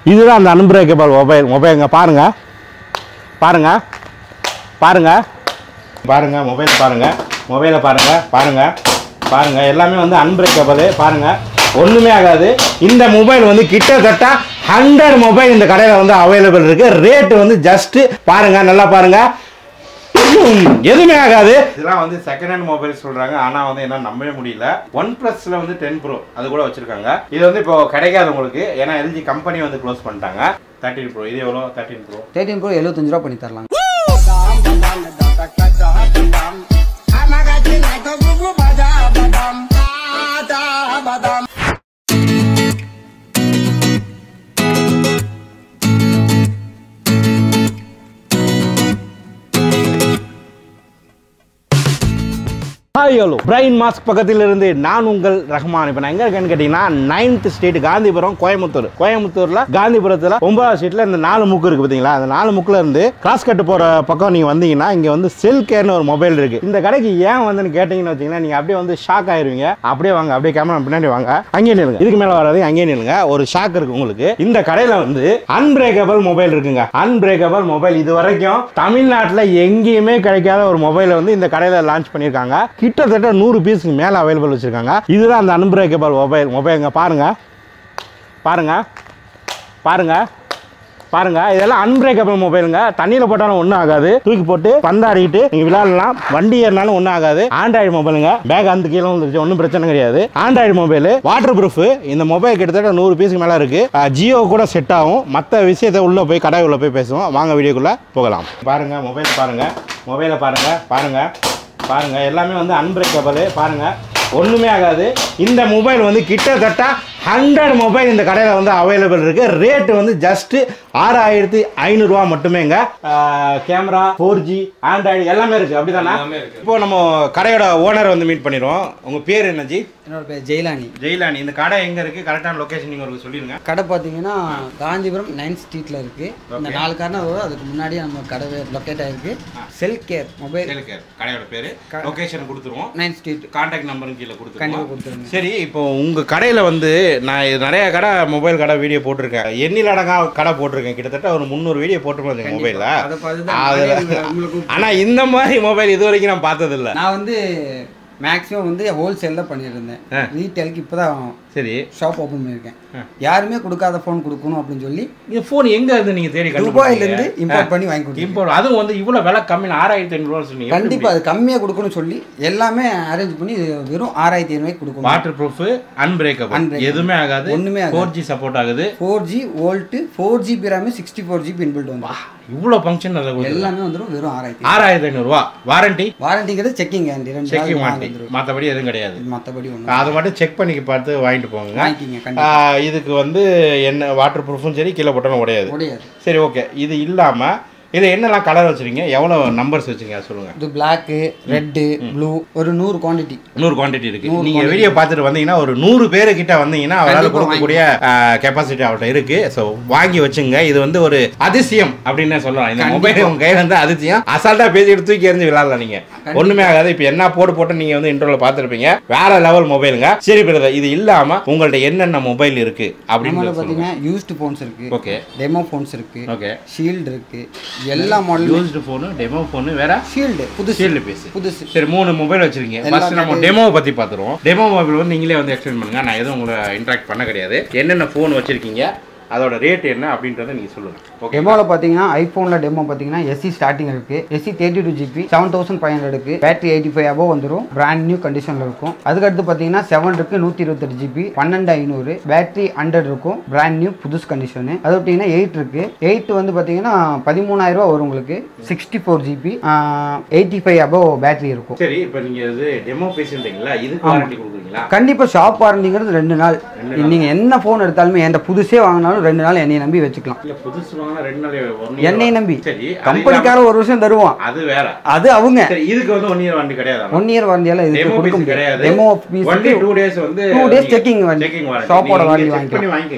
இதுதான் அந்த unbreakable mobile மொபைலுங்க பாருங்க பாருங்க பாருங்க பாருங்க மொபைல் பாருங்க மொபைலை பாருங்க பாருங்க பாருங்க எல்லாமே வந்து அன்பிரேக்கபிள் பாருங்க ஒண்ணுமே ஆகாது இந்த மொபைல் வந்து கிட்டத்தட்ட ஹண்ட்ரட் மொபைல் இந்த கடையில் வந்து அவைலபிள் இருக்கு ரேட் வந்து ஜஸ்ட் பாருங்க நல்லா பாருங்க உம், எதுவுமே ஆகாது இதெல்லாம் வந்து செகண்ட் ஹேண்ட் மொபைல் சொல்றாங்க ஆனா வந்து என்ன நம்பவே முடியல ஒன் பிளஸ்ல வந்து டென் ப்ரோ அது கூட வச்சிருக்காங்க இது வந்து இப்போ கிடைக்காது உங்களுக்கு ஏன்னா எல்ஜி கம்பெனி வந்து க்ளோஸ் பண்ணிட்டாங்க தேர்ட்டின் ப்ரோ இது எவ்வளோ தேர்ட்டின் ப்ரோ தேர்ட்டின் ப்ரோ எழுபத்தஞ்சு ரூபா பண்ணி தரலாம் ஹாய் ஹலோ பிரைன் மாஸ்க் பக்கத்தில் இருந்து நான் உங்கள் ரஹ்மான் இப்போ நான் எங்க இருக்கேன்னு கேட்டீங்கன்னா நைன்த் ஸ்ட்ரீட் காந்திபுரம் கோயம்புத்தூர் கோயம்புத்தூர்ல காந்திபுரத்துல ஒன்பதாவது ஸ்ட்ரீட்ல இந்த நாலு முக்கு இருக்கு பாத்தீங்களா அந்த நாலு முக்குல இருந்து கிராஸ் கட்டு போற பக்கம் நீங்க வந்தீங்கன்னா இங்க வந்து செல் கேர்னு ஒரு மொபைல் இருக்கு இந்த கடைக்கு ஏன் வந்துன்னு கேட்டீங்கன்னு வச்சீங்கன்னா நீங்க அப்படியே வந்து ஷாக் ஆயிருவீங்க அப்படியே வாங்க அப்படியே கேமரா பின்னாடி வாங்க அங்கேயே நில்லுங்க இதுக்கு மேல வராது அங்கேயே நில்லுங்க ஒரு ஷாக் இருக்கு உங்களுக்கு இந்த கடையில வந்து அன்பிரேக்கபிள் மொபைல் இருக்குங்க அன்பிரேக்கபிள் மொபைல் இது வரைக்கும் தமிழ்நாட்டுல எங்கேயுமே கிடைக்காத ஒரு மொபைலை வந்து இந்த கடையில லான்ச் பண்ணியிருக்காங்க கிட்டத்தட்ட நூறு பீஸுக்கு மேல அவைலபிள் வச்சிருக்காங்க இதுதான் அந்த அன்பிரேக்கபிள் மொபைல் மொபைலுங்க பாருங்க பாருங்க பாருங்க பாருங்க இதெல்லாம் அன்பிரேக்கபிள் மொபைலுங்க தண்ணியில போட்டாலும் ஒன்றும் ஆகாது தூக்கி போட்டு பந்தாடிக்கிட்டு நீங்க விளையாடலாம் வண்டி ஏறினாலும் ஒன்றும் ஆகாது ஆண்ட்ராய்டு மொபைலுங்க பேக் அந்த கீழே வந்துருச்சு ஒன்றும் பிரச்சனை கிடையாது ஆண்ட்ராய்டு மொபைல் வாட்டர் ப்ரூஃப் இந்த மொபைல் கிட்டத்தட்ட நூறு பீஸுக்கு மேலே இருக்கு அஹ், ஜியோ கூட செட் ஆகும் மற்ற விஷயத்தை உள்ள போய் கடை உள்ள போய் பேசுவோம் வாங்க வீடியோக்குள்ள போகலாம் பாருங்க மொபைல் பாருங்க மொபைலை பாருங்க பாருங்க பாருங்க எல்லாமே வந்து அன்பிரேக்கபிள் பாருங்க ஒண்ணுமே ஆகாது இந்த மொபைல் வந்து கிட்டத்தட்ட ஹண்ட்ரட் மொபைல் இந்த கடையில் வந்து அவைலபிள் இருக்கு ரேட் வந்து ஜஸ்ட் ஆறாயிரத்தி ஐநூறுரூவா மட்டுமேங்க கேமரா ஃபோர் ஜி ஆண்ட்ராய்டு எல்லாமே இருக்கு அப்படிதானே இப்போ நம்ம கடையோட ஓனர் வந்து மீட் பண்ணிடுவோம் உங்க பேர் என்ன ஜி என்னோட பேர் ஜெயிலானி ஜெயிலானி இந்த கடை எங்க இருக்கு கரெக்டான லொகேஷன் நீங்க ஒரு சொல்லிருங்க கடை பார்த்தீங்கன்னா காந்திபுரம் நைன்த் ஸ்ட்ரீட்டில் இருக்குது இந்த நாலு காரணம் வரும் அதுக்கு முன்னாடியே நம்ம கடை லொக்கேட் ஆகிருக்கு செல் கேர் மொபைல் கடையோட பேரு லொகேஷன் கொடுத்துருவோம் நைன்த் ஸ்ட்ரீட் கான்டாக்ட் நம்பரும் கீழே கொடுத்துருவோம் கண்டிப்பாக கொடுத்துருங்க சரி இப்போ உங்க கடையில வந்து நான் இது நிறைய கடை மொபைல் கடை வீடியோ போட்டிருக்கேன் எண்ணில் அடங்கா கடை போட்டிருக்கேன் கிட்டத்தட்ட ஒரு முந்நூறு வீடியோ போட்டிருப்பேன் மொபைல்ல அதை பார்த்து தான் அதுல- நானே உங்களுக்கு ஆனா இந்த மாதிரி மொபைல் இது வரைக்கும் நான் பார்த்தது இல்ல நான் வந்து மேக்ஸிமம் வந்து ஹோல்சேல் தான் பண்ணியிருந்தேன் ரீட்டெயிலுக்கு இப்போ தான் சரி ஷாப் ஓப்பன் பண்ணியிருக்கேன் யாருமே கொடுக்காத ஃபோன் கொடுக்கணும் அப்படின்னு சொல்லி இந்த ஃபோன் எங்க இருந்து நீங்க தேடி துபாயிலேருந்து இம்போர்ட் பண்ணி வாங்கி கொடுத்தேன் இம்போர்ட் அதுவும் வந்து இவ்வளவு விலை கம்மி ஆறாயிரத்தி ஐநூறுவா சொன்னீங்க கண்டிப்பாக அது கம்மியாக கொடுக்கணும்னு சொல்லி எல்லாமே அரேஞ்ச் பண்ணி இது வெறும் ஆறாயிரத்தி ஐநூறுவாய்க்கு கொடுக்கணும் வாட்டர் ப்ரூஃப் அன்பிரேக்கபிள் Unbreakable. எதுவுமே ஆகாது ஒண்ணுமே ஆகாது. ஃபோர் ஜி சப்போர்ட் ஆகுது four G VoLTE four GB RAM sixty four GB inbuilt வந்து இவ்வளவு ஃபங்க்ஷன் அதில் எல்லாமே வந்துடும் வெறும் ஆறாயிரத்தி ஆறாயிரத்தி ஐநூறுவா வாரண்டி வாரண்டிங்கிறது செக்கிங் கேரண்டி ரெண்டு செக்கிங் நாள் வாரண்டி வந்துடும் மற்றபடி எதுவும் கிடையாது மற்றபடி ஒன்று அதை மட்டும் செக் பண்ணி பார்த்து வாங்கிட்டு போங்க வாங்கிக்கிங்க கண்டிப்பாக ஆஹ் இதுக்கு வந்து என்ன வாட்டர் ப்ரூஃபும் சரி கீழே போட்டாலும் உடையாது முடியாது சரி ஓகே இது இல்லாம இது என்னெல்லாம் கலர் வச்சிருக்கீங்க எவ்வளவு நம்பர்ஸ் வச்சிருக்கீங்க அதை சொல்லுங்க இது பிளாக்கு ரெட்டு ப்ளூ ஒரு நூறு குவாண்டிட்டி நூறு குவாண்டிட்டி இருக்கு நீங்க வீடியோ பார்த்துட்டு வந்தீங்கன்னா ஒரு நூறு பேரு கிட்ட வந்தீங்கன்னா அவரால் கண்டிப்பா கொடுக்கக்கூடிய கெப்பாசிட்டி அவர்கிட்ட இருக்கு ஸோ வாங்கி வச்சுங்க இது வந்து ஒரு அதிசயம் அப்படின்னு சொல்லலாம் இந்த மொபைல் உங்க கையில வந்து அதிசயம் அசால்ட்டா பேசிட்டு தூக்கி எறிஞ்சு விளாடலாம் நீங்க ஒண்ணுமே ஆகாது இப்போ என்ன போட்டு போட்டு நீங்க வந்து இன்ட்ரோல பார்த்துருப்பீங்க வேற லெவல் மொபைலுங்க சரி பிரதர் இது இல்லாம உங்கள்ட்ட என்னென்ன மொபைல் இருக்கு அப்படின்னு நம்மள சொல்லுங்க பார்த்தீங்கன்னா யூஸ்டு ஃபோன்ஸ் இருக்கு ஓகே டெமோ ஃபோன்ஸ் இருக்கு ஓகே ஷீல்டு இருக்கு எல்லா மாடலும் யூஸ்டு ஃபோனு டெமோ ஃபோனு வேற ஷீல்டு புதுசு ஷீல்டு பேசு புதுசு சரி மூணு மொபைல் வச்சிருக்கீங்க எல்லா ஃபர்ஸ்ட் நம்ம டெமோவை பத்தி பார்த்துருவோம் டெமோ மொபைல் வந்து நீங்களே வந்து எக்ஸ்பிளைன் பண்ணுங்க நான் எதுவும் உங்களை இன்ட்ராக்ட் பண்ண கிடையாது என்னென்ன ஃபோன் வச்சிருக்கீங்க அதோட ரேட் என்ன அப்படின்றத நீங்க சொல்லுங்க ஓகே டெமோவில் பார்த்தீங்கன்னா ஐஃபோனில் டெமோ பார்த்தீங்கன்னா எஸ்சி ஸ்டார்டிங் இருக்கு SE thirty two GB seven thousand five ஹண்ட்ரடுக்கு பேட்டரி எயிட்டி ஃபைவ் அபோவ் வந்துடும் பிராண்ட் நியூ கண்டிஷனில் இருக்கும் அதுக்கடுத்து பார்த்தீங்கன்னா செவன் இருக்கு நூற்றி இருபத்தெட்டு ஜிபி பன்னெண்டு ஐநூறு பேட்டரி ஹண்ட்ரட் இருக்கும் பிராண்ட் நியூ புதுசு கண்டிஷனு அது பார்த்தீங்கன்னா எயிட் இருக்கு எயிட் வந்து பார்த்தீங்கன்னா பதிமூணாயிரம் ரூபா வரும் உங்களுக்கு sixty four GB eighty five above battery இருக்கும் சரி இப்போ நீங்க இது டெமோ பேசிட்டீங்களா இதுக்கு வாரண்டி கொடுக்குறீங்களா கண்டிப்பாக ஷாப் வாரண்டிங்கிறது ரெண்டு நாள் நீங்கள் என்ன ஃபோன் எடுத்தாலுமே எந்த புதுசே வாங்கினாலும் ரெண்டு நாள் என்னை நம்பி வச்சுக்கலாம் இல்ல புதுசு வாங்கினா ரெண்டு நாள் ஒன் year என்னை நம்பி சரி அது கம்பெனிக்காரன் ஒரு வருஷம் தருவான் இல்லாம- அது வேற அது அவங்க சரி இதுக்கு வந்து ஒன் இயர் வாரண்டி கிடையாது ஒன் இயர் வாரண்டியால இதுக்கு டெமோ கொடுக்க பீஸ் முடியாது கிடையாது demo only piece two days வந்து Two days checking warranty. Checking warranty Shop ஓட நீங்க வாரண்டி check வாங்கிக்கலாம். பண்ணி வாங்கிக்கோங்க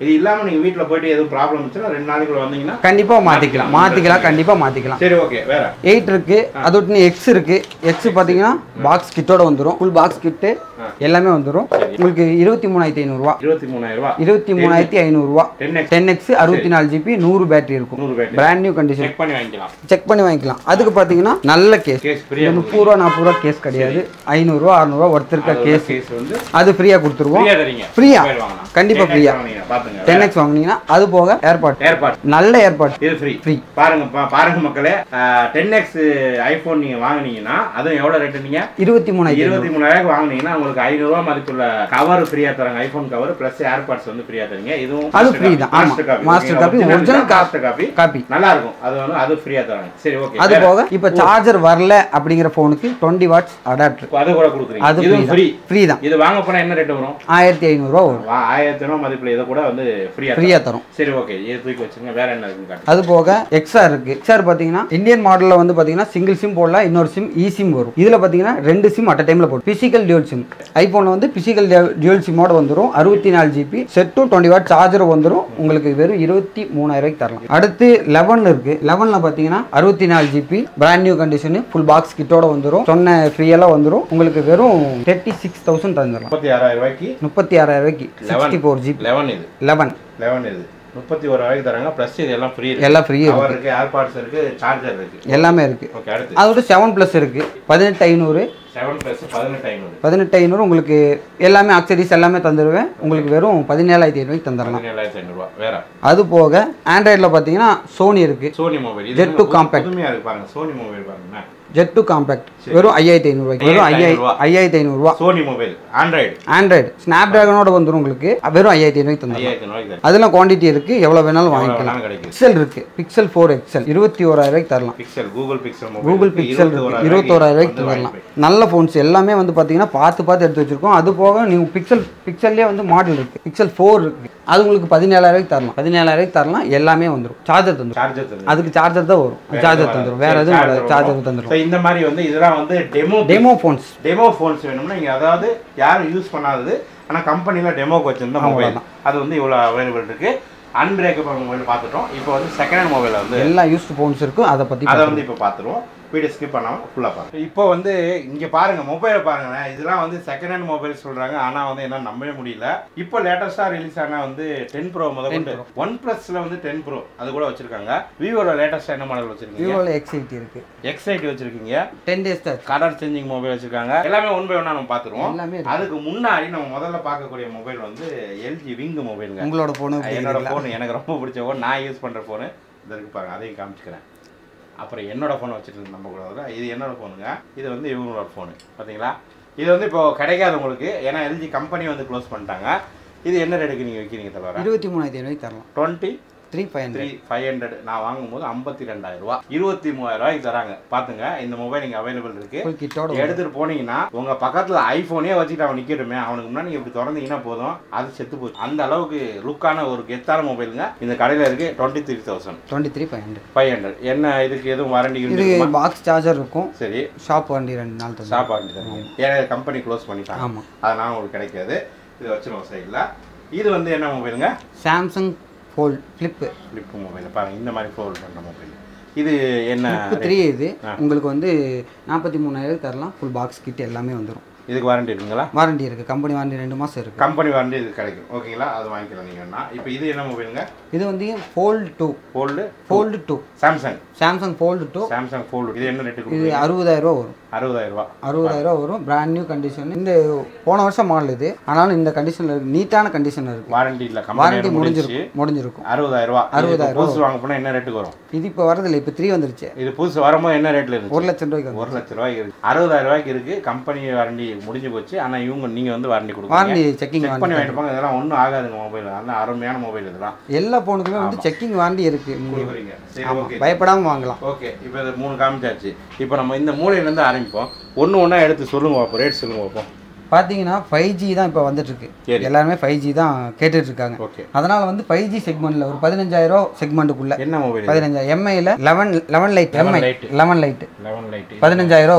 இது இல்லாம நீங்க வீட்ல போயிட்டு எதுவும் ப்ராப்ளம் இருந்துச்சுன்னா ரெண்டு நாளைக்குள்ள வந்தீங்கன்னா கண்டிப்பா மாத்திக்கலாம் மாத்திக்கலாம் கண்டிப்பா மாத்திக்கலாம் சரி ஓகே வேற எயிட் இருக்கு அது விட்டு எக்ஸ் இருக்கு எக்ஸ் பாத்தீங்கன்னா பாக்ஸ் கிட்டோட வந்துரும் ஃபுல் பாக்ஸ் கிட்டு எல்லாமே வந்துரும் உங்களுக்கு இருபத்தி மூணாயிரத்தி ஐநூறுரூவா இருபத்தி மூணாயிரம் ரூபாய் இருபத்தி மூணாயிரத்தி ஐநூறுரூவா டென் எக்ஸ் டென் எக்ஸ் அறுபத்தி நாலு ஜிபி நூறு பேட்டரி இருக்கும் நூறு battery brand new condition check பண்ணி வாங்கிக்கலாம் செக் பண்ணி வாங்கிக்கலாம் அதுக்கு பார்த்தீங்கன்னா நல்ல கேஸ் கேஸ் ஃப்ரீயா இது முப்பது ரூபா நாற்பது ரூபா கேஸ் கிடையாது ஐநூறுரூவா அறநூறுவா ஒருத்தர் இருக்க கேஸ் கேஸ் வந்து அது ஃப்ரீயாக கொடுத்துருவோம் ஃப்ரீயா தரீங்க ஃப்ரீயா மொபைல் வாங்கலாம் கண்டிப்பா 10X ஃப்ரீயா வாங்குனீங்க, பாத்துங்க டென் எக்ஸ் வாங்குனீங்கன்னா அது போக ஏர்பாட் ஏர்பாட் நல்ல ஏர்பாட் இது ஃப்ரீ Free. பாருங்க பா- பாருங்க மக்களே டென் எக்ஸ் ஐபோன் நீங்க வாங்குனீங்கன்னா அதுவும் எவ்வளவு ரேட்டு நீங்க இருபத்தி மூணாயிரத்தி இருபத்தி மூணாயிரம் வாங்குனீங்கன்னா உங்களுக்கு ஐநூறு ரூபாய் மதிப்புள்ள கவர் ஃப்ரீயா தராங்க ஐபோன் கவர் பிளஸ் ஏர்பாட்ஸ் வந்து ஃப்ரீயா தரீங்க இதுவும் அது master free copy. தான், ஆமா. master copy. master ஓகேங்களா? copy, original master copy. Copy நல்லா இருக்கும் அது வந்து அது ஃப்ரீயா தராங்க சரி ஓகே அது போக இப்போ சார்ஜர் வரல அப்படிங்கிற ஃபோனுக்கு டுவெண்ட்டி வாட்ஸ் அடாப்டர் அது கூட கொடுக்குறீங்க அது இதுவும் ஃப்ரீ ஃப்ரீ ஃப்ரீ தான் இது வாங்க போனா என்ன ரேட் வரும் ஆயிரத்தி ஐநூறுரூவா வரும் வா- ஆயிரத்தி ரூபாய் மதிப்புல இதை கூட வந்து ஃப்ரீயா ஃப்ரீயாக தரும் சரி ஓகே இது தூக்கி வச்சுங்க வேற என்ன இருக்குன்னு காட்டுங்க. அது போக எக்ஸ்ஆர் இருக்கு எக்ஸ்ஆர் பார்த்தீங்கன்னா இந்தியன் மாடலில் வந்து பார்த்தீங்கன்னா சிங்கிள் சிம் போடலாம் இன்னொரு சிம் இ சிம் வரும் இதில் பார்த்தீங்கன்னா ரெண்டு சிம் அட் டைமில் போடும் பிசிக்கல் டியூல் சிம் ஐஃபோனில் வந்து பிசிக்கல் டியூல் சிம்மோட வந்துடும் அறுபத்தி நாலு ஜிபி செட்டும் டுவெண்ட்டி வாட் சார்ஜரும் வந்துடும் உங்களுக்கு வெறும் இருபத்தி மூணாயிரம் ரூபாய்க்கு தரலாம் அடுத்து லெவன் இருக்கு லெவனில் பார்த்தீங்கன்னா அறுபத்தி நாலு GB brand new condition full box கிட்டோட வந்துடும் சொன்ன ஃப்ரீயெல்லாம் வந்துடும் உங்களுக்கு வெறும் தேர்ட்டி சிக்ஸ் தௌசண்ட் தந்துடலாம் முப்பத்தி ஆறாயிரம் ரூபாய்க்கு முப்பத்தி ஆறாயிரம் ரூபாய்க்கு சிக்ஸ்டி ஃபோர் ஜிபி லெவன் இது லெவன் லெவன் இது முப்பத்தி ஒரு ரூபாய்க்கு தராங்க ப்ளஸ் இது எல்லாம் ஃப்ரீ இருக்கு எல்லாம் ஃப்ரீ கவர் இருக்கு ஏர்பாட்ஸ் இருக்கு சார்ஜர் இருக்கு எல்லாமே இருக்கு ஓகே அடுத்து அதோட செவன் ப்ளஸ் இருக்கு பதினெட்டு ஐநூறு செவன் ப்ளஸ் பதினெட்டு ஐநூறு பதினெட்டு ஐநூறு உங்களுக்கு எல்லாமே அக்சரிஸ் எல்லாமே தந்துடுவேன் உங்களுக்கு வெறும் பதினேழாயிரத்தி ஐநூறுக்கு தந்துடலாம் பதினேழாயிரத்தி ஐநூறுபா வேற அது போக ஆண்ட்ராய்டில் பார்த்தீங்கன்னா சோனி இருக்கு Sony mobile Jet to compact. புதுமையா இருக்கு பாருங்க சோனி மொபைல் பாருங்க ஜெட் டு காம்பேக்ட் வெறும் ஐயாயிரத்தி ஐநூறுபாய்க்கு வெறும் ஐயாயிரம் ஐநூறுவா. ஐயாயிரத்தி ஐநூறுரூவா சோனி மொபைல் ஆண்ட்ராய்டு ஆண்ட்ராய்டு ஸ்னாப் ட்ராகனோட வந்துடும் உங்களுக்கு வெறும் ஐயாயிரத்தி ஐநூறுக்கு தந்துடலாம் ஐயாயிரத்தி ரூபாய்க்கு தரும் அதெல்லாம் குவான்டிட்டி இருக்கு எவ்வளோ வேணாலும் வாங்கிக்கலாம் வேணாலும் கிடைக்குது பிக்சல் இருக்கு பிக்சல் ஃபோர் எக்ஸல் இருபத்தி ஓராயிரம் ரூபாய்க்கு தரலாம் Pixel Google Pixel mobile Google Pixel இருக்கு இருபத்தோராயிரம் ரூபாய்க்கு தரலாம் நல்ல ஃபோன்ஸ் எல்லாமே வந்து பார்த்தீங்கன்னா பார்த்து பார்த்து எடுத்து வச்சிருக்கோம் அது போக நீங்கள் பிக்சல் பிக்சல்லே வந்து மாடல் இருக்கு பிக்சல் ஃபோர் இருக்கு அது உங்களுக்கு பதினேழாயிரம் ரூபாய்க்கு தரலாம் பதினேழாயிரம் ரூபாய்க்கு தரலாம் எல்லாமே வந்துடும் சார்ஜர் தந்துடும் சார்ஜர் தரும் அதுக்கு சார்ஜர் தான் வரும் சார்ஜர் தந்துடும் வேற எதுவும் வராது சார்ஜர் தந்துடும் So, இந்த மாதிரி வந்து இதெல்லாம் வந்து demo demo phones demo phones வேணும்னா நீங்க அதாவது யாரும் யூஸ் பண்ணாதது ஆனா கம்பெனில டெமோக்கு வச்சிருந்த மொபைல் அது வந்து இவ்வளவு அவைலபிள் இருக்கு அன்பிரேக்கபிள் மொபைல் பார்த்துட்டோம் இப்போ வந்து செகண்ட் ஹேண்ட் மொபைல் வந்து எல்லா யூஸ்டு ஃபோன்ஸ் இருக்கும் அதை பற்றி அதை வந்து இப்போ பார்த்துருவோம் வீடியோ ஸ்கிப் பண்ணாமல் ஃபுல்லாக பாருங்க இப்போ வந்து இங்கே பாருங்க மொபைலை பாருங்களேன் இதெல்லாம் வந்து செகண்ட் ஹேண்ட் மொபைல் சொல்கிறாங்க ஆனால் வந்து என்ன நம்பவே முடியல இப்போ லேட்டஸ்ட்டாக ரிலீஸ் ஆன வந்து டென் ப்ரோ முதல் கொண்டு ஒன் ப்ளஸில் வந்து டென் ப்ரோ அது கூட வச்சிருக்காங்க விவோட லேட்டஸ்ட்டாக என்ன மாடல் வச்சிருக்கீங்க விவோவில் எக்ஸ் எயிட்டி இருக்கு எக்ஸைட் வச்சிருக்கீங்க டென் டேஸ் தான் கலர் சேஞ்சிங் மொபைல் வச்சிருக்காங்க எல்லாமே ஒன் பை ஒன்னா நம்ம பார்த்துருவோம் எல்லாமே இருக்கு. அதுக்கு முன்னாடி நம்ம முதல்ல பார்க்கக்கூடிய மொபைல் வந்து எல்ஜி விங் மொபைலுங்க உங்களோட ஃபோனு என்னோட ஃபோன் எனக்கு ரொம்ப பிடிச்ச ஃபோன் நான் யூஸ் பண்ணுற ஃபோனு இதற்கு பாருங்க அதையும் காமிச்சுக்கிறேன் அப்புறம் என்னோட ஃபோன் வச்சுட்டு நம்ம கூட இது என்னோட ஃபோனுங்க இது வந்து இவங்களோட ஃபோனு பார்த்தீங்களா இது வந்து இப்போ கிடைக்காது உங்களுக்கு ஏன்னா எல்ஜி கம்பெனி வந்து க்ளோஸ் பண்ணிட்டாங்க இது என்ன ரேட்டுக்கு நீங்கள் விற்கிறீங்க தவிர இருபத்தி மூணாயிரத்தி ஐநூறுக்கு தரலாம் twenty three five three hundred five hundred நான் வாங்கும்போது ஐம்பத்தி ரெண்டாயிரம் ரூபா இருபத்தி மூவாயிரம் ரூபாய்க்கு தராங்க பாத்துங்க இந்த மொபைல் இங்கே அவைலபிள் இருக்கு ஃபுல் கிட்டோட எடுத்துட்டு போனீங்கன்னா உங்க பக்கத்துல ஐபோனே வச்சுட்டு அவன் நிக்கட்டுமே அவனுக்கு முன்னாடி நீங்க இப்படி திறந்தீங்கன்னா போதும் அது செத்து போச்சு அந்த அளவுக்கு லுக்கான ஒரு கெத்தான மொபைலுங்க இந்த கடையில இருக்கு twenty three thousand twenty three five hundred five hundred என்ன இதுக்கு எதுவும் வாரண்டி இது பாக்ஸ் சார்ஜர் இருக்கும் சரி ஷாப் வண்டி ரெண்டு நாள் தரும் ஷாப் வாரண்டி தருவீங்க ஏன்னா கம்பெனி க்ளோஸ் பண்ணிட்டாங்க ஆமாம் அதனால உங்களுக்கு கிடைக்காது இது வச்சிருவோம் சைடில் இது வந்து என்ன மொபைலுங்க Samsung Fold Flip Flip mobile பாருங்க இந்த மாதிரி ஃபோல்ட் பண்ணுற மொபைல் இது என்ன த்ரீ இது உங்களுக்கு வந்து நாற்பத்தி மூணாயிரம் தரலாம் ஃபுல் பாக்ஸ் கிட் எல்லாமே வந்துடும் இதுக்கு வாரண்டி இருக்குங்களா வாரண்டி இருக்குது கம்பெனி வாரண்டி ரெண்டு மாதம் இருக்குது கம்பெனி வாரண்டி இது கிடைக்கும் ஓகேங்களா அது வாங்கிக்கலாம் நீங்கன்னா இப்போ இது என்ன மொபைலுங்க இது வந்து Fold two Fold Fold two Samsung Samsung Fold two Samsung Fold இது என்ன ரேட்டுக்கு இது அறுபதாயிரம் ரூபா வரும் அறுபதாயிரம் ரூபா அறுபதாயிரம் ரூபா வரும் பிராண்ட் நியூ கண்டிஷன் இந்த போன வருஷம் மாடல் இது ஆனாலும் இந்த கண்டிஷனில் இருக்கு நீட்டான கண்டிஷனில் இருக்கு வாரண்டி இல்லை வாரண்டி கம்பெனி முடிஞ்சிருச்சு முடிஞ்சிருக்கும் முடிஞ்சிருக்கும் அறுபதாயிரம் ரூபா அறுபதாயிரம் புதுசு வாங்க போனால் என்ன ரேட்டுக்கு வரும் இது இப்போ வரதில்லை இப்போ த்ரீ வந்துருச்சு இது புதுசு வரும்போது என்ன ரேட்டில் இருந்துச்சு ஒரு லட்சம் ரூபாய்க்கு வந்து ஒரு லட்ச ரூபாய்க்கு இருக்கு அறுபதாயிரம் ரூபாய்க்கு இருக்கு கம்பெனி வாரண்டி முடிஞ்சு போச்சு ஆனால் இவங்க நீங்கள் வந்து வாரண்டி கொடுக்குறீங்க வாரண்டி செக்கிங் செக் பண்ணி வாங்கிட்டு போங்க இதெல்லாம் ஒன்றும் ஆகாதுங்க மொபைல் அதெல்லாம் அருமையான மொபைல் இதெல்லாம் எல்லா ஃபோனுக்குமே வந்து செக்கிங் வாரண்டி இருக்கு நீங்கள் கொடுக்குறீங்க சரி ஓகே பயப்படாமல் வாங்கலாம் ஓகே இப்போ இது மூணு காமிச்சாச்சு இப்போ நம்ம இந்த மூலையிலேருந்து ஆரம்பிப்போம் ஒன்று ஒன்றா எடுத்து சொல்லுங்க பார்ப்போம் ரேட் சொல்லுங்க பார்ப்போம் பார்த்தீங்கன்னா ஃபைவ் ஜி தான் இப்போ வந்துட்டு இருக்கு சரி. எல்லாருமே ஃபைவ் ஜி தான் கேட்டுட்டு இருக்காங்க ஓகே அதனால வந்து ஃபைவ் ஜி செக்மெண்ட்ல ஒரு பதினஞ்சாயிரம் செக்மெண்ட்டுக்குள்ள என்ன மொபைல் பதினஞ்சாயிரம் எம்ஐல eleven eleven lite Mi Light. Eleven lite eleven lite பதினஞ்சாயிரம் வரும்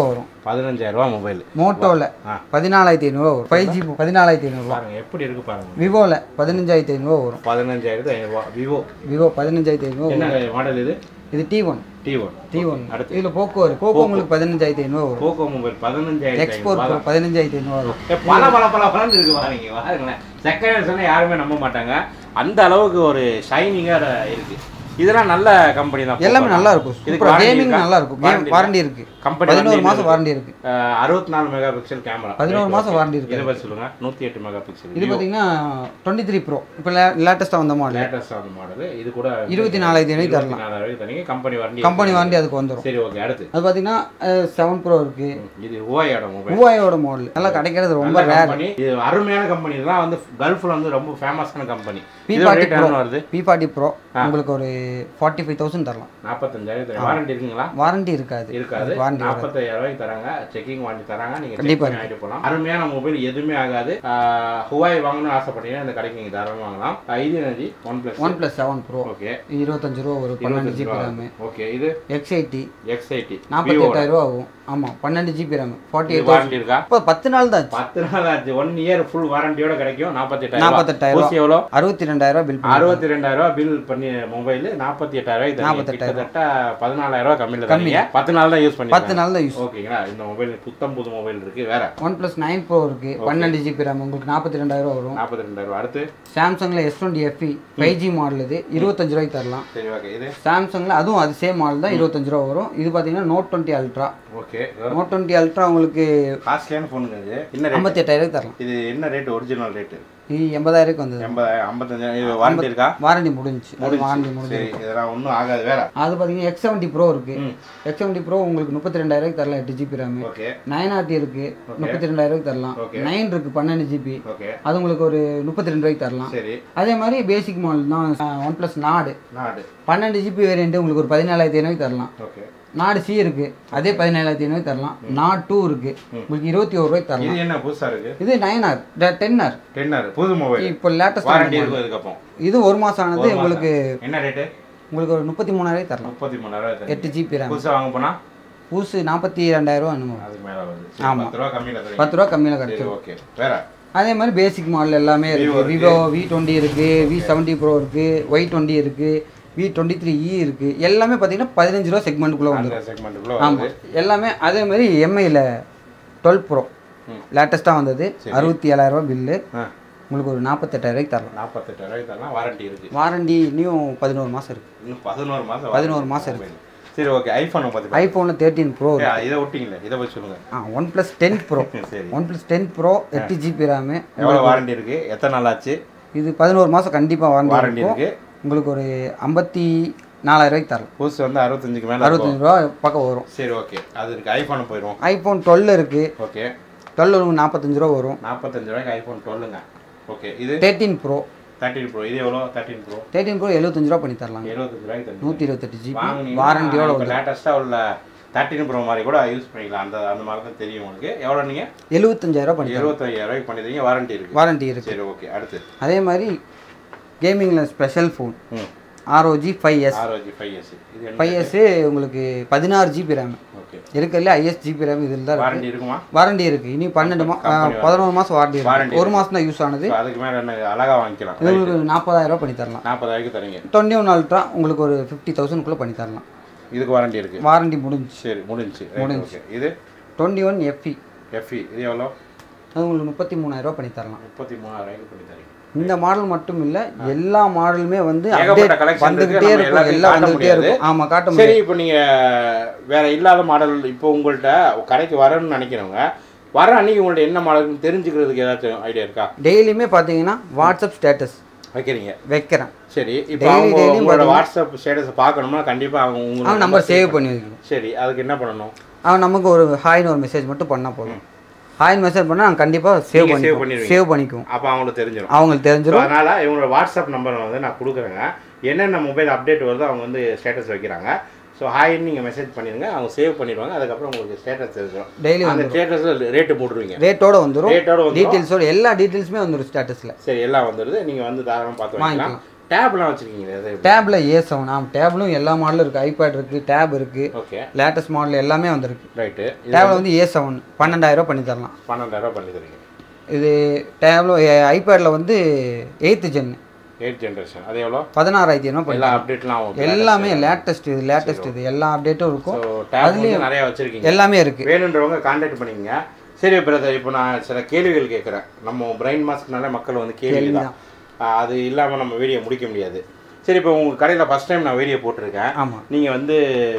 பதினஞ்சாயிரம் ரூபா மொபைல் மோட்டோவில் ஆ. பதினாலாயிரத்தி ஐநூறுரூவா வரும் ஃபைவ் ஜி பதினாலாயிரத்தி ஐநூறுரூவா பாருங்க எப்படி இருக்கு பாருங்க விவோவில் பதினஞ்சாயிரத்தி ஐநூறுரூவா வரும் பதினஞ்சாயிரத்து ஐநூறுபா விவோ விவோ பதினஞ்சாயிரத்தி ஐநூறுவா என்ன மாடல் இது இது T one T one T one அடுத்து இதில் போக்கோ வரும் போக்கோ உங்களுக்கு பதினஞ்சாயிரத்தி ஐநூறுவா வரும் போக்கோ மொபைல் பதினஞ்சாயிரத்து எக்ஸ்போர்ட் ப்ரோ பதினஞ்சாயிரத்தி ஐநூறுவா வரும் ஏ, பல பல பல பலன்னு இருக்கு பாருங்க பாருங்களேன் செகண்ட் ஹேண்ட் சொன்னா யாருமே நம்ப மாட்டாங்க அந்த அளவுக்கு ஒரு ஷைனிங்கா இருக்கு இதெல்லாம் நல்ல கம்பெனி தான் எல்லாமே நல்லா இருக்கும் இதுக்கு சூப்பராக warranty கேமிங் இருக்கா? நல்லா இருக்கும் Warranty கேம் வாரண்டி இருக்கு கம்பெனி பதினோரு மாதம் வாரண்டி இருக்கு அறுபத்தி நாலு மெகா பிக்சல் கேமரா பதினோரு மாசம் warranty இருக்கு. இதை பத்தி சொல்லுங்க நூத்தி எட்டு மெகா பிக்சல் இது பார்த்தீங்கன்னா டுவெண்ட்டி த்ரீ ப்ரோ இப்போ லேட்டஸ்ட்டாக வந்த மாடல் லேட்டஸ்ட் ஆன மாடல் இது கூட இருபத்தி நாலாயிரத்தி ஐநூறு தரலாம் நாலாயிரம் தரீங்க கம்பெனி வாரண்டி கம்பெனி வாரண்டி அதுக்கு வந்துடும் சரி ஓகே அடுத்து அது பார்த்தீங்கன்னா செவன் ப்ரோ இருக்கு இது ஓயோட மொபைல் மூவாயோட மாடல் நல்லா கிடைக்கிறது ரொம்ப நல்ல ரேர் கம்பெனி இது அருமையான கம்பெனி இதெல்லாம் வந்து கல்ஃப்ல வந்து ரொம்ப ஃபேமஸான கம்பெனி பி இது ஃபார்ட்டி ரேட் ப்ரோ என்ன வருது பி ஃபார்ட்டி ப்ரோ உங்களுக்கு ஒரு ஃபார்ட்டி ஃபைவ் தௌசண்ட் தரலாம் நாற்பத்தஞ்சாயிரம் வாரண்டி இருக்குங்களா வாரண்டி இருக்காது இருக்காது வாரண்டி வராது நாற்பத்தாயிரம் ரூபாய்க்கு தராங்க செக்கிங் வாங்கி தராங்க நீங்க கண்டிப்பா செக் ஆகிட்டு போகலாம் அருமையான மொபைல் எதுவுமே ஆகாது ஹுவாய் வாங்கணும்னு ஆசைப்பட்டீங்கன்னா இந்த கடைக்கு நீங்க தாராளமாக வாங்கலாம் இது energy OnePlus OnePlus seven pro okay இருபத்தஞ்சு ரூபா ஒரு பன்னெண்டு ஜிபி ரேமு ஓகே இது எக்ஸ் எயிட்டி எக்ஸ் எயிட்டி நாற்பத்தி எட்டாயிரம் ரூபா ஆகும் ஆமாம் பன்னெண்டு GB RAM forty eight warranty இருக்கா இப்போ பத்து நாள் தான் ஆச்சு பத்து நாள் ஆச்சு ஒன் இயர் ஃபுல் வாரண்டியோட கிடைக்கும் நாற்பத்தெட்டாயிரம் நாற்பத்தெட்டாயிரம் ஊசி எவ்வளோ அறுபத்தி ரெண்டாயிரம் ரூபா பில் பண்ணி அறுபத்தி ரெண்டாயிரம் ரூபாய் பில் பண்ணி மொபைல் நாற்பத்தி எட்டாயிரம் ரூபாய் கிட்டத்தட்ட பதினாலாயிரம் ரூபாய் கம்மியில் தரீங்க பத்து நாள் தான் யூஸ் பண்ணி பத்து நாள் தான் யூஸ் ஓகேங்களா இந்த மொபைல் புத்தம் புது மொபைல் இருக்கு வேற ஒன் ப்ளஸ் நைன் ப்ரோ இருக்கு பன்னெண்டு ஜிபி ரேம் உங்களுக்கு நாற்பத்தி ரெண்டாயிரம் ரூபா வரும் நாற்பத்தி ரெண்டாயிரம் ரூபாய் அடுத்து சாம்சங்கில் S twenty FE five G model இது இருபத்தஞ்சு ரூபாய்க்கு தரலாம் சரி ஓகே இது சாம்சங்கில் அதுவும் அது சேம் மாடல் தான் இருபத்தஞ்சு ரூபா வரும் இது பார்த்தீங்கன்னா note twenty ultra okay note twenty ultra உங்களுக்கு காஸ்ட்லியான ஃபோனுங்க இது என்ன ரேட் ஐம்பத்தி எட்டாயிரம் தரலாம் இது என்ன ரேட் ஒரிஜினல் ரேட்டு இது எண்பதாயிரக்கு வந்தது எண்பதாயிரம் ஐம்பத்தஞ்சாயிரம் இது வாரண்டி இருக்கா வாரண்டி முடிஞ்சுச்சு அது வாரண்டி முடிஞ்சு சரி இதெல்லாம் ஒன்றும் ஆகாது வேற அது பார்த்தீங்கன்னா எக்ஸ் செவன்ட்டி ப்ரோ இருக்கு ம். எக்ஸ் செவன்ட்டி ப்ரோ உங்களுக்கு முப்பத்தி ரெண்டாயிரம் தரலாம் எட்டு GB RAM okay nine RT இருக்கு முப்பத்தி ரெண்டாயிரம் தரலாம் Okay. நைன் இருக்கு பன்னெண்டு ஜிபி ஓகே அது உங்களுக்கு ஒரு முப்பத்தி ரெண்டு ரூபாய்க்கு தரலாம் சரி அதே மாதிரி பேசிக் மாடல் தான் ஒன் ப்ளஸ் நாடு நாடு பன்னெண்டு ஜிபி வேரியன்ட் உங்களுக்கு ஒரு பதினாலாயிரத்தி ஐநூறுக்கு தரலாம் ஓகே நாடு சி இருக்கு அதே பதினேழாயிரத்தி ஐநூறு தரலாம் நாட் டூ இருக்கு உங்களுக்கு இருபத்தி ஒரு ரூபாய்க்கு தரலாம் இது என்ன புதுசா இருக்கு இது nine R ten R ten R புது மொபைல் இப்போ லேட்டஸ்ட் வாரண்டி இருக்கும் இதுக்கப்புறம் இது ஒரு மாசம் ஆனது ஒரு உங்களுக்கு மாசம். என்ன ரேட்டு உங்களுக்கு ஒரு முப்பத்தி மூணாயிரம் தரலாம் முப்பத்தி மூணாயிரம் எட்டு ஜிபி ரேம் புதுசா வாங்க போனா புதுசு நாற்பத்தி ரெண்டாயிரம் என்னமோ அதுக்கு மேல வருது ஆமா. பத்து ரூபா கம்மியில தரீங்க பத்து ரூபா கம்மியில் சரி கிடைக்கும் ஓகே வேற அதே மாதிரி பேசிக் மாடல் எல்லாமே இருக்கு விவோ வி டுவெண்ட்டி இருக்கு வி செவன்ட்டி ப்ரோ இருக்கு ஒய் டுவெண்ட்டி இருக்கு வி டுவெண்ட்டி த்ரீ இ இருக்கு எல்லாமே பார்த்தீங்கன்னா பதினஞ்சு ரூபா செக்மெண்ட்டுக்குள்ளே வந்துடும் அந்த செக்மெண்ட்டுக்குள்ள ஆமாம் எல்லாமே அதே மாதிரி எம்ஐயில் டுவெல் ப்ரோ ம். லேட்டஸ்ட்டாக வந்தது அறுபத்தி ஏழாயிரம் ரூபாய் பில்லு ஆ உங்களுக்கு ஒரு நாற்பத்தெட்டாயிரூவாய்க்கு தரலாம் நாற்பத்தெட்டு ரூபாய்க்கு தரலாம் வாரண்டி இருக்கு வாரண்டி இன்னும் பதினோரு மாதம் இருக்குது இன்னும் பதினோரு மாசம் பதினோரு மாசம் இருக்கு சரி ஓகே ஐஃபோன் பத்தி ஐஃபோனில் தேர்ட்டீன் ப்ரோ ஏய், இதை விட்டீங்களே இதை பத்தி சொல்லுங்க ஆ ஒன் ப்ளஸ் டென் ப்ரோ சரி ஒன் ப்ளஸ் டென் ப்ரோ எட்டு ஜிபி ரேமு எவ்வளவு வாரண்டி இருக்கு எத்தனை நாள் ஆச்சு இது பதினோரு மாதம் கண்டிப்பாக வாரண்டி வாரண்டி இருக்கும் இருக்கு உங்களுக்கு ஒரு ஐம்பத்தி நாலாயிரம் ரூபாய்க்கு தரலாம் புதுசு வந்து அறுபத்தஞ்சுக்கு மேல இருக்கும் அறுபத்தஞ்சு ரூபா பக்கம் வரும் சரி ஓகே அது இருக்கு ஐஃபோன் போயிடும் ஐஃபோன் டுவெல் இருக்குது ஓகே டுவெல் உங்களுக்கு நாற்பத்தஞ்சு ரூபா வரும் நாற்பத்தஞ்சு ரூபாய்க்கு ஐஃபோன் டுவெல்லுங்க ஓகே இது தேர்ட்டீன் ப்ரோ தேர்ட்டின் ப்ரோ இது எவ்வளோ தேர்ட்டின் ப்ரோ தேர்ட்டீன் ப்ரோ எழுபத்தஞ்சு ரூபா பண்ணி தரலாம் எழுபத்தஞ்சு ரூபாய்க்கு தருவீங்க. நூற்றி இருபத்தெட்டு ஜிபி வாங்குனீங்கன்னா வாரண்டியோட இப்போ வந்து லேட்டஸ்ட்டாக உள்ள தேர்ட்டின் ப்ரோ மாதிரி கூட யூஸ் பண்ணிக்கலாம் அந்த அந்த மாதிரி தான் தெரியும் உங்களுக்கு எவ்வளோ நீங்கள் எழுபத்தஞ்சாயிரம் பண்ணி தரலாம் இருபத்தையாயிரம் ரூபாய்க்கு பண்ணிடுறீங்க வாரண்டி இருக்கு வாரண்டி இருக்குது சரி ஓகே அடுத்து அதே மாதிரி கேமிங்கில் ஸ்பெஷல் ஃபோன் ம் ROG five S ROG five S இது என்ன ஃபைவ் எஸ்ஸு உங்களுக்கு பதினாறு ஜிபி ரேம் ஓகே இருக்கிறதுல ஐஎஸ் ஜிபி ரேம் இதில் தான் இருக்கு வாரண்டி இருக்குமா வாரண்டி இருக்குது இனி பன்னெண்டு மா பதினோரு மாதம் வாரண்டி Warranty இருக்கு ஒரு மாதம் தான் யூஸ் ஆனது So, அதுக்கு மேலே என்ன அழகாக வாங்கிக்கலாம் இது உங்களுக்கு நாற்பதாயிரம் ரூபாய் பண்ணி தரலாம் நாற்பதாயிரக்கு தரீங்க டுவெண்ட்டி ஒன் அல்ட்ரா உங்களுக்கு ஒரு ஃபிஃப்டி தௌசண்ட்குள்ளே பண்ணி தரலாம் இதுக்கு வாரண்டி இருக்கு வாரண்டி முடிஞ்சு சரி முடிஞ்சுச்சு ஓகே இது டுவெண்ட்டி ஒன் எஃப்இ எஃப்இ இது எவ்வளோ அது உங்களுக்கு முப்பத்தி மூணாயிரம் பண்ணி தரலாம் முப்பத்தி மூணாயிரம் பண்ணி தரீங்க இந்த மாடல் மட்டும் இல்லை எல்லா மாடலுமே வந்து ஏகப்பட்ட update collection இருக்கு, வந்துகிட்டே நம்ம இருக்கும் எல்லாத்தையும் எல்லாம் காட்ட வந்துகிட்டே முடியாது. இருக்கும் ஆமாம் காட்ட முடியும் சரி இப்போ நீங்க வேற இல்லாத மாடல் இப்போ உங்கள்கிட்ட கடைக்கு வரணும்னு நினைக்கிறவங்க வர அன்னைக்கு உங்கள்ட்ட என்ன மாடல்னு தெரிஞ்சுக்கிறதுக்கு ஏதாச்சும் ஐடியா இருக்கா டெய்லியுமே பார்த்தீங்கன்னா வாட்ஸ்அப் ஸ்டேட்டஸ் வைக்கிறீங்க வைக்கிறேன் சரி இப்போ Daily, அவங்க daily உங்களோட வாட்ஸ்அப் ஸ்டேட்டஸ் பார்க்கணும்னா கண்டிப்பா அவங்க உங்களோட அவன் நம்பர் சேவ் பண்ணி வைக்கணும் சரி அதுக்கு என்ன பண்ணணும் அவன் நமக்கு ஒரு ஹாய்னு ஒரு மெசேஜ் மட்டும் பண்ணால் போதும் ஹாய்னு மெசேஜ் பண்ணால் நாங்கள் கண்டிப்பாக சேவ் நீங்க save பண்ணிக்குவோம் பண்ணிடுவீங்க. சேவ் பண்ணிக்குவோம் அப்போ அவங்களுக்கு தெரிஞ்சிடும் அவங்களுக்கு So, தெரிஞ்சிடும் அதனால இவங்களோட வாட்ஸ்அப் நம்பர் வந்து நான் கொடுக்குறேங்க என்னென்ன மொபைல் அப்டேட் வருதோ அவங்க வந்து ஸ்டேட்டஸ் வைக்கிறாங்க ஸோ ஹாய்னு நீங்கள் மெசேஜ் பண்ணிடுங்க அவங்க சேவ் பண்ணிடுவாங்க அதுக்கப்புறம் உங்களுக்கு ஸ்டேட்டஸ் தெரிஞ்சிடும் டெய்லி அந்த ஸ்டேட்டஸில் ரேட்டு போட்டுருவீங்க ரேட்டோட வந்துடும் ரேட்டோட வந்து டீட்டெயில்ஸோட எல்லா டீட்டெயில்ஸுமே வந்துடும் ஸ்டேட்டஸில் சரி எல்லாம் வந்துடுது நீங்கள் வந்து தாராளமாக பார்த்து வாங்கிக்கலாம் டேப்லாம் வச்சிருக்கீங்களே அது டேப்ல ஏ செவன் ஆமாம் டேப்லும் எல்லா மாடலும் இருக்குது ஐபேட் இருக்குது டேப் இருக்குது ஓகே லேட்டஸ்ட் மாடல் எல்லாமே வந்திருக்கு ரைட்டு டேப்ல வந்து ஏ செவன் பன்னெண்டாயிரம் பண்ணி தரலாம் பன்னெண்டாயிரம் பண்ணி தரீங்க இது டேப்ல ஐபேடில் வந்து எயித்து ஜென் எயிட் ஜென்ரேஷன் அது எவ்வளோ பதினாறாயிரத்தி ஐநூறு பண்ணி எல்லா அப்டேட்லாம் எல்லாமே லேட்டஸ்ட் இது லேட்டஸ்ட் இது எல்லா அப்டேட்டும் இருக்கும் ஸோ டேப் வந்து நிறைய வச்சிருக்கீங்க எல்லாமே இருக்குது வேணுன்றவங்க கான்டாக்ட் பண்ணிக்கங்க சரி பிரதர் இப்போ நான் சில கேள்விகள் கேட்குறேன் நம்ம பிரைன் மாஸ்க்னால மக்கள் வந்து கேள்வி தான் ஆஹ் அது இல்லாமல் நம்ம வீடியோ முடிக்க முடியாது சரி இப்போ உங்கள் கடையில் ஃபஸ்ட் டைம் நான் வீடியோ போட்டிருக்கேன் ஆமாம் நீங்கள் வந்து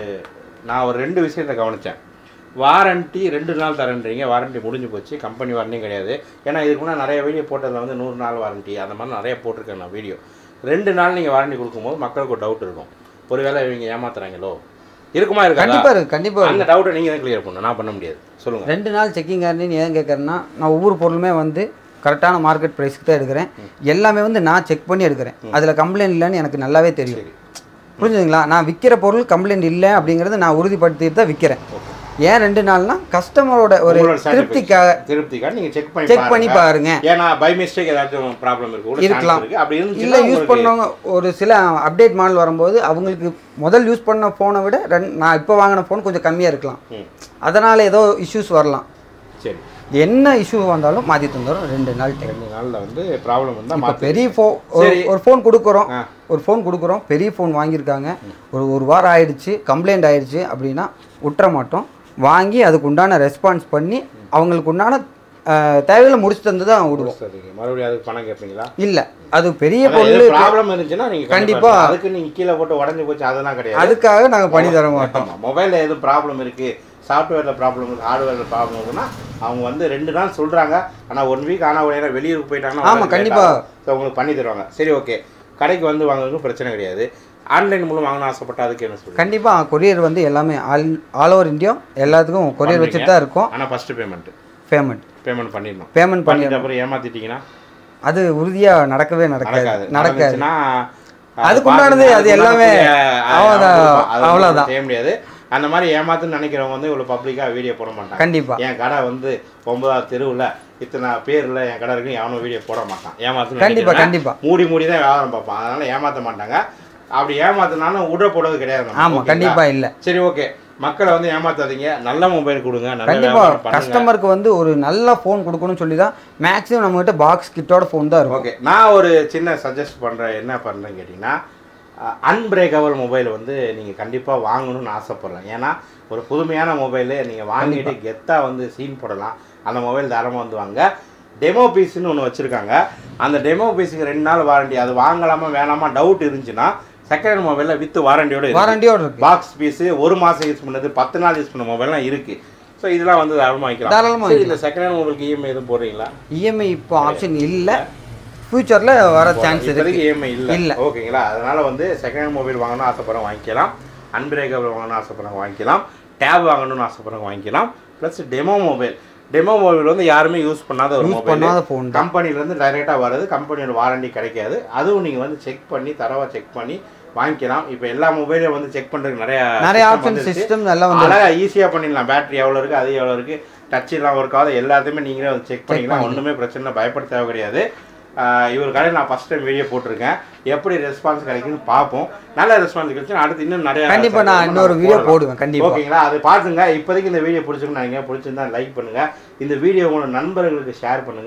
நான் ஒரு ரெண்டு விஷயத்தை கவனித்தேன் வாரண்டி ரெண்டு நாள் தரேன்றீங்க வாரண்டி முடிஞ்சு போச்சு கம்பெனி வாரண்டியும் கிடையாது ஏன்னா இதுக்கு முன்னாடி நிறைய வீடியோ போட்டதில் வந்து நூறு நாள் வாரண்டி அந்த மாதிரி நிறைய போட்டிருக்கேன் நான் வீடியோ ரெண்டு நாள் நீங்கள் வாரண்டி கொடுக்கும்போது மக்களுக்கு ஒரு டவுட் இருக்கும் ஒருவேளை இவங்க ஏமாத்துறாங்களோ இருக்குமா இருக்காதா கண்டிப்பாக இருக்குது கண்டிப்பாக அந்த டவுட்டை நீங்கள் தான் கிளியர் பண்ணணும் நான் பண்ண முடியாது சொல்லுங்கள் ரெண்டு நாள் செக்கிங் கேரண்டின்னு ஏன் கேட்குறேன்னா நான் ஒவ்வொரு பொருளுமே வந்து கரெக்டான மார்க்கெட் ப்ரைஸ்க்கு தான் எடுக்கிறேன் எல்லாமே வந்து நான் செக் பண்ணி எடுக்கிறேன் அதில் கம்ப்ளைண்ட் இல்லைன்னு எனக்கு நல்லாவே தெரியும் சரி புரிஞ்சுதுங்களா நான் விற்கிற பொருள் கம்ப்ளைண்ட் இல்லை அப்படிங்கிறத நான் உறுதிப்படுத்திட்டு தான் விற்கிறேன் ஏன் ரெண்டு நாள்னா கஸ்டமரோட ஒரு உங்களோட திருப்திக்காக திருப்திக்காக நீங்கள் செக் பண்ணி செக் பண்ணி பாருங்க ஏன்னா பை மிஸ்டேக் ஏதாச்சும் ப்ராப்ளம் இருக்கு கூட இருக்கலாம். chance இருக்கு அப்படி இல்லை இருந்துச்சுன்னா யூஸ் உங்களுக்கு- பண்ணவங்க ஒரு சில அப்டேட் மாடல் வரும்போது அவங்களுக்கு முதல் யூஸ் பண்ண ஃபோனை விட ரெண்டு நான் இப்போ வாங்கின ஃபோன் கொஞ்சம் கம்மியாக இருக்கலாம் ம் அதனால் ஏதோ இஷ்யூஸ் வரலாம் சரி என்ன இஷ்யூ வந்தாலும் மாற்றி தந்துடும் ரெண்டு நாள் டைம் ரெண்டு நாளில் வந்து ப்ராப்ளம் வந்தால் இப்போ மாற்றி பெரிய ஃபோ ஒரு சரி. ஒரு ஃபோன் கொடுக்குறோம் ஆ. ஒரு ஃபோன் கொடுக்குறோம் பெரிய ஃபோன் வாங்கியிருக்காங்க ஒரு ஒரு வாரம் ஆயிடுச்சு கம்ப்ளைண்ட் ஆயிடுச்சு அப்படின்னா விட்டுற மாட்டோம் வாங்கி அதுக்கு உண்டான ரெஸ்பான்ஸ் பண்ணி அவங்களுக்கு உண்டான தேவையில முடிச்சு தந்து தான் விடுவோம் சரிங்க மறுபடியும் அதுக்கு பணம் கேட்பீங்களா இல்லை அது பெரிய பொருள் ப்ராப்ளம் இருந்துச்சுன்னா நீங்கள் கண்டிப்பா. கண்டிப்பாக அதுக்கு நீங்கள் கீழே போட்டு உடஞ்சி போச்சு அதெல்லாம் கிடையாது அதுக்காக நாங்கள் பண்ணி தர மாட்டோம் மொபைலில் எதுவும் ப்ராப்ளம் இருக்குது சாஃப்ட்வேரில் ப்ராப்ளம் இருக்குது ஹார்ட்வேரில் ப்ராப்ளம் இருக்குன்னா அவங்க வந்து ரெண்டு நாள் சொல்கிறாங்க ஆனால் ஒன் வீக் ஆனால் உடனே வெளியூருக்கு போயிட்டாங்கன்னா ஆமா, கண்டிப்பா. ஸோ உங்களுக்கு பண்ணி தருவாங்க சரி ஓகே கடைக்கு வந்து வாங்குறதுக்கும் பிரச்சனை கிடையாது ஆன்லைன் மூலம் வாங்கணும் ஆசைப்பட்டா அதுக்கு என்ன சொல்லுங்கள் கண்டிப்பாக கொரியர் வந்து எல்லாமே ஆல் ஆல் ஓவர் இந்தியா எல்லாத்துக்கும் கொரியர் வச்சுட்டு தான் இருக்கோம் ஆனால் ஃபஸ்ட்டு பேமெண்ட் பேமெண்ட் பேமெண்ட் பண்ணிடணும் பேமெண்ட் பண்ணி பண்ணிட்டு அப்புறம் ஏமாத்திட்டீங்கன்னா அது உறுதியாக நடக்கவே நடக்காது நடக்காது நடக்காது நடந்துச்சுன்னா அதுக்கு உண்டானது அது எல்லாமே அவ்வளவுதான், அவ்வளோதான் அவ்வளவுதான். செய்ய முடியாது அந்த மாதிரி ஏமாத்துன்னு நினைக்கிறவங்க வந்து இவ்வளோ பப்ளிக்காக வீடியோ போட மாட்டாங்க கண்டிப்பா என் கடை வந்து ஒன்பதாவது தெருவில் இத்தனை பேர்ல என் கடை இருக்கு எவனும் வீடியோ போட மாட்டான் ஏமாத்து கண்டிப்பா, கண்டிப்பா. மூடி மூடி தான் வியாபாரம் பார்ப்பான் அதனால ஏமாத்த மாட்டாங்க அப்படி ஏமாத்தினாலும் விட போடுறது கிடையாது நம்ம. ஆமா ஓகேங்களா? கண்டிப்பா இல்ல சரி ஓகே மக்களை வந்து ஏமாத்தாதீங்க நல்ல மொபைல் கொடுங்க நல்ல கண்டிப்பா வியாபாரம் பண்ணுங்க கஸ்டமருக்கு வந்து ஒரு நல்ல ஃபோன் கொடுக்கணும்னு சொல்லி தான் மேக்ஸிமம் நம்மகிட்ட பாக்ஸ் கிட்டோட ஃபோன் தான் இருக்கும் ஓகே நான் ஒரு சின்ன சஜஸ்ட் பண்ணுறேன் என்ன பண்ணுறேன்னு கேட்டிங்கன்னா அன்பிரேக்கபிள் மொபைல் வந்து நீங்கள் கண்டிப்பாக வாங்கணும்னு ஆசைப்பட்றேன் ஏன்னா ஒரு புதுமையான மொபைலு நீங்கள் வாங்கிட்டு கெத்தாக வந்து சீன் போடலாம் அந்த மொபைல் தாராளமாக வந்து வாங்க டெமோ பீஸ்னு ஒன்று வச்சுருக்காங்க அந்த டெமோ பீஸுக்கு ரெண்டு நாள் வாரண்டி அது வாங்கலாமா வேணாமா டவுட் இருந்துச்சுன்னா செகண்ட் ஹேண்ட் மொபைலில் வித் வாரண்டியோட இருக்கு வாரண்டியோட இருக்கு பாக்ஸ் பீஸு ஒரு மாதம் யூஸ் பண்ணது பத்து நாள் யூஸ் பண்ண மொபைல்லாம் இருக்குது ஸோ இதெல்லாம் வந்து தாராளமாக வாங்கிக்கலாம் தாராளமா சரி இந்த செகண்ட் ஹேண்ட் மொபைலுக்கு இஎம்ஐ எதுவும் போடுறீங்களா இஎம்ஐ இப்போ ஆப்ஷன் இல்ல ஃபியூச்சர்ல வர சான்ஸ் இருக்கு இப்போதைக்கு இஎம்ஐ இல்ல. இல்ல ஓகேங்களா அதனால வந்து செகண்ட் ஹேண்ட் மொபைல் வாங்கணும்னு ஆசைப்படுறவங்க வாங்கிக்கலாம் அன்பிரேக்கபிள் வாங்கணும்னு ஆசைப்படுறவங்க வாங்கிக்கலாம் டேப் வாங்கணும்னு ஆசைப்படுறவங்க வாங்கிக்கலாம் plus demo mobile demo mobile வந்து யாருமே யூஸ் பண்ணாத ஒரு யூஸ் மொபைல் பண்ணாத ஃபோன் தான் கம்பெனிலேருந்து டைரெக்டாக வருது கம்பெனியோட வாரண்டி கிடைக்காது அதுவும் நீங்கள் வந்து செக் பண்ணி தரவா செக் பண்ணி வாங்கிக்கலாம் இப்போ எல்லா மொபைலையும் வந்து செக் பண்ணுறதுக்கு நிறைய நிறைய system ஆப்ஷன் வந்துருச்சு. சிஸ்டம் எல்லாம் வந்து அழகா ஈஸியாக பண்ணிடலாம் பேட்டரி எவ்வளோ இருக்குது அது எவ்வளோ இருக்குது டச் எல்லாம் ஒர்க் ஆகுது எல்லாத்தையுமே நீங்களே வந்து செக் பண்ணிக்கலாம் ஒன்றுமே பிரச்சனை இல்லை, பயப்பட தேவை கிடையாது ஆஹ் இவர் கடையில் நான் ஃபஸ்ட் டைம் வீடியோ போட்டிருக்கேன் எப்படி ரெஸ்பான்ஸ் கிடைக்குன்னு பார்ப்போம் நல்ல ரெஸ்பான்ஸ் கிடைச்சு அடுத்து இன்னும் நிறைய கண்டிப்பா நான் நம்ம இன்னொரு வீடியோ போடலாம். போடுவேன் கண்டிப்பா ஓகேங்களா அது பார்த்துங்க இப்போதைக்கு இந்த வீடியோ பிடிச்சிருக்குன்னு நினைக்கிறேன் பிடிச்சிருந்தா லைக் பண்ணுங்க இந்த வீடியோ உங்களோட நண்பர்களுக்கு ஷேர் பண்ணுங்க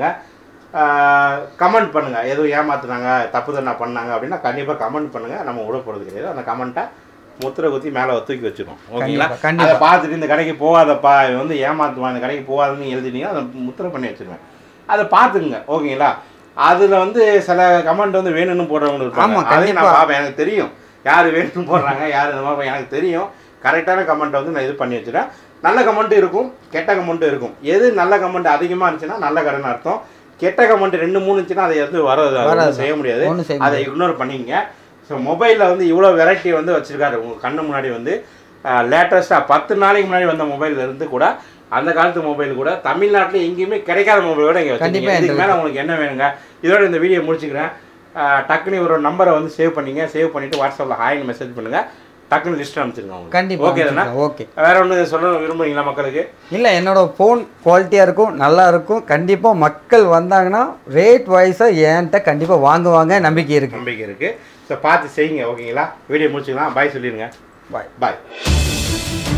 கமெண்ட் பண்ணுங்க எதுவும் ஏமாத்துனாங்க தப்பு தானே பண்ணாங்க அப்படின்னா கண்டிப்பாக கமெண்ட் பண்ணுங்க நம்ம விட போகிறது கிடையாது அந்த கமெண்ட்டை முத்திரை குத்தி மேலே தூக்கி வச்சிருக்கோம் ஓகேங்களா கண்டிப்பா, கண்டிப்பா. அதை பார்த்துட்டு இந்த கடைக்கு போகாதப்பா இவன் வந்து ஏமாத்துவான் இந்த கடைக்கு போகாதுன்னு எழுதிட்டீங்கன்னா அதை முத்திரை பண்ணி வச்சிருவேன் அதை பார்த்துக்குங்க ஓகேங்களா அதில் வந்து சில கமெண்ட் வந்து வேணும்னு போடுறவங்க ஆமா, இருப்பாங்க அதையும் நான் கண்டிப்பா. பார்ப்பேன் எனக்கு தெரியும் யார் வேணும்னு போடுறாங்க யார் இந்த மாதிரி எனக்கு தெரியும் கரெக்டான கமெண்ட்டை வந்து நான் இது பண்ணி வச்சுட்டேன் நல்ல கமெண்ட்டும் இருக்கும் கெட்ட கமெண்ட்டும் இருக்கும் எது நல்ல கமெண்ட் அதிகமாக இருந்துச்சுன்னா நல்ல கடைன்னு அர்த்தம் கெட்ட கமெண்ட் ரெண்டு மூணு இருந்துச்சுன்னா அதை வந்து வர வராது. செய்ய முடியாது ஒண்ணும் செய்ய அதை இக்னோர் பண்ணிக்கங்க ஸோ மொபைலில் வந்து இவ்வளோ வெரைட்டி வந்து வச்சுருக்காரு உங்கள் கண்ணு முன்னாடி வந்து லேட்டஸ்ட்டாக பத்து நாளைக்கு முன்னாடி வந்த மொபைல்ல இருந்து கூட அந்த காலத்து மொபைல் கூட தமிழ்நாட்டில் எங்கேயுமே கிடைக்காத மொபைலோட இங்கே கண்டிப்பா வச்சிருக்கீங்க இதுக்கு என்கிட்ட மேலே உங்களுக்கு என்ன வேணுங்க இதோட இந்த வீடியோ முடிச்சுக்கிறேன் ஆஹ் டக்குனு ஒரு நம்பரை வந்து சேவ் பண்ணிங்க சேவ் பண்ணிவிட்டு வாட்ஸ்அப்பில் ஹாய்னு மெசேஜ் பண்ணுங்கள் டக்குன்னு லிஸ்ட் அனுப்பிச்சிருங்க அவங்க கண்டிப்பாக ஓகே தானே ஓகே வேற ஒன்று சொல்ல விரும்புறீங்களா மக்களுக்கு இல்லை என்னோட ஃபோன் குவாலிட்டியாக இருக்கும் நல்லா இருக்கும் கண்டிப்பாக மக்கள் வந்தாங்கன்னா ரேட் வைஸாக என்கிட்ட கண்டிப்பாக வாங்குவாங்க நம்பிக்கை இருக்குது நம்பிக்கை இருக்கு ஸோ பார்த்து செய்யுங்க ஓகேங்களா வீடியோ முடிச்சுக்கலாம் பாய் சொல்லிடுங்க பாய் பாய்